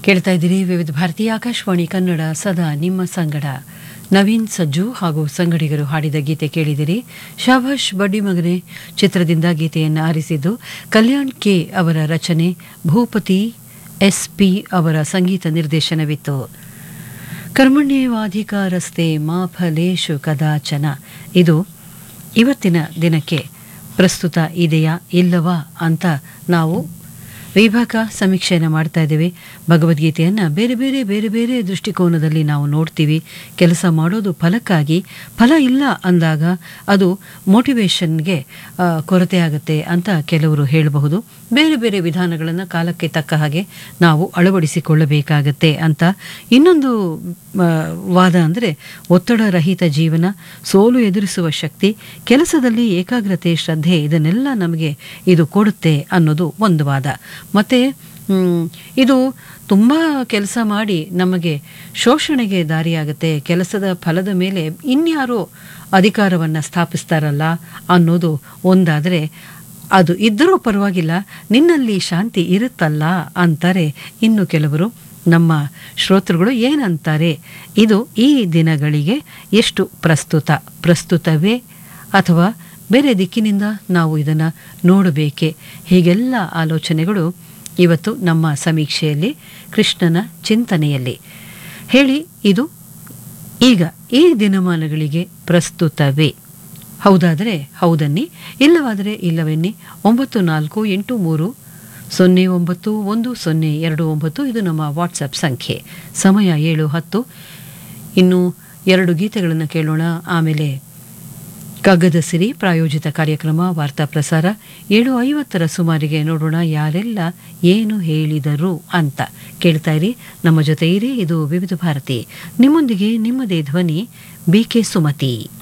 ಕೇಳ್ತಾ ಇದ್ದೀರಿ ವಿವಿಧ ಭಾರತೀಯ ಆಕಾಶವಾಣಿ ಕನ್ನಡ ಸದಾ ನಿಮ್ಮ ಸಂಗಡ ನವೀನ್ ಸಜ್ಜು ಹಾಗೂ ಸಂಗಡಿಗರು ಹಾಡಿದ ಗೀತೆ ಕೇಳಿದಿರಿ ಶಾಭಾಷ್ ಬಡ್ಡಿ ಮಗನೆ ಚಿತ್ರದಿಂದ ಗೀತೆಯನ್ನು ಆರಿಸಿದ್ದು ಕಲ್ಯಾಣ್ ಕೆ ಅವರ ರಚನೆ ಭೂಪತಿ ಎಸ್ ಪಿ ಅವರ ಸಂಗೀತ ನಿರ್ದೇಶನವಿತ್ತು ಕರ್ಮಣ್ಯೇವಾಧಿಕಾರಸ್ತೆ ಮಾ ಫಲೇಶು ಕದಾಚನ ಇದು ಇವತ್ತಿನ ದಿನಕ್ಕೆ ಪ್ರಸ್ತುತ ಇದೆಯಾ ಇಲ್ಲವಾ ಅಂತ ನಾವು ವಿಭಾಗ ಸಮೀಕ್ಷೆಯನ್ನು ಮಾಡ್ತಾ ಇದ್ದೇವೆ ಭಗವದ್ಗೀತೆಯನ್ನು ಬೇರೆ ಬೇರೆ ಬೇರೆ ಬೇರೆ ದೃಷ್ಟಿಕೋನದಲ್ಲಿ ನಾವು ನೋಡ್ತೀವಿ ಕೆಲಸ ಮಾಡೋದು ಫಲಕ್ಕಾಗಿ ಫಲ ಇಲ್ಲ ಅಂದಾಗ ಅದು ಮೋಟಿವೇಶನ್ಗೆ ಕೊರತೆ ಆಗುತ್ತೆ ಅಂತ ಕೆಲವರು ಹೇಳಬಹುದು ಬೇರೆ ಬೇರೆ ವಿಧಾನಗಳನ್ನು ಕಾಲಕ್ಕೆ ತಕ್ಕ ಹಾಗೆ ನಾವು ಅಳವಡಿಸಿಕೊಳ್ಳಬೇಕಾಗತ್ತೆ ಅಂತ ಇನ್ನೊಂದು ಆ, ವಾದ ಅಂದರೆ ಒತ್ತಡ ರಹಿತ ಜೀವನ ಸೋಲು ಎದುರಿಸುವ ಶಕ್ತಿ ಕೆಲಸದಲ್ಲಿ ಏಕಾಗ್ರತೆ ಶ್ರದ್ಧೆ ಇದನ್ನೆಲ್ಲ ನಮಗೆ ಇದು ಕೊಡುತ್ತೆ ಅನ್ನೋದು ಒಂದು ವಾದ ಮತ್ತು ಇದು ತುಂಬ ಕೆಲಸ ಮಾಡಿ ನಮಗೆ ಶೋಷಣೆಗೆ ದಾರಿಯಾಗುತ್ತೆ ಕೆಲಸದ ಫಲದ ಮೇಲೆ ಇನ್ಯಾರೋ ಅಧಿಕಾರವನ್ನು ಸ್ಥಾಪಿಸ್ತಾರಲ್ಲ ಅನ್ನೋದು ಒಂದಾದರೆ ಅದು ಇದ್ದರೂ ಪರವಾಗಿಲ್ಲ ನಿನ್ನಲ್ಲಿ ಶಾಂತಿ ಇರುತ್ತಲ್ಲ ಅಂತಾರೆ ಇನ್ನು ಕೆಲವರು ನಮ್ಮ ಶ್ರೋತೃಗಳು ಏನಂತಾರೆ ಇದು ಈ ದಿನಗಳಿಗೆ ಎಷ್ಟು ಪ್ರಸ್ತುತ ಪ್ರಸ್ತುತವೇ ಅಥವಾ ಬೇರೆ ದಿಕ್ಕಿನಿಂದ ನಾವು ಇದನ್ನು ನೋಡಬೇಕೆ ಹೀಗೆಲ್ಲ ಆಲೋಚನೆಗಳು ಇವತ್ತು ನಮ್ಮ ಸಮೀಕ್ಷೆಯಲ್ಲಿ ಕೃಷ್ಣನ ಚಿಂತನೆಯಲ್ಲಿ ಹೇಳಿ ಇದು ಈಗ ಈ ದಿನಮಾನಗಳಿಗೆ ಪ್ರಸ್ತುತವೇ ಹೌದಾದರೆ ಹೌದನ್ನಿ ಇಲ್ಲವಾದರೆ ಇಲ್ಲವೆನ್ನಿ ಒಂಬತ್ತು ನಾಲ್ಕು ಎಂಟು ಮೂರು ಸೊನ್ನೆ ಒಂಬತ್ತು ಒಂದು ಸೊನ್ನೆ ಎರಡು ಒಂಬತ್ತು ಇದು ನಮ್ಮ ವಾಟ್ಸಪ್ ಸಂಖ್ಯೆ ಸಮಯ ಏಳು ಹತ್ತು ಇನ್ನು ಎರಡು ಗೀತೆಗಳನ್ನು ಕೇಳೋಣ ಆಮೇಲೆ ಕಗ್ಗದ ಸಿರಿ ಪ್ರಾಯೋಜಿತ ಕಾರ್ಯಕ್ರಮ ವಾರ್ತಾ ಪ್ರಸಾರ ಏಳು ಐವತ್ತರ ಸುಮಾರಿಗೆ ನೋಡೋಣ ಯಾರೆಲ್ಲ ಏನು ಹೇಳಿದರು ಅಂತ ಕೇಳ್ತಾ ಇರಿ ನಮ್ಮ ಜೊತೆ ಇರಿ ಇದು ವಿವಿಧ ಭಾರತಿ ನಿಮ್ಮೊಂದಿಗೆ ನಿಮ್ಮದೇ ಧ್ವನಿ ಬಿ ಕೆ ಸುಮತಿ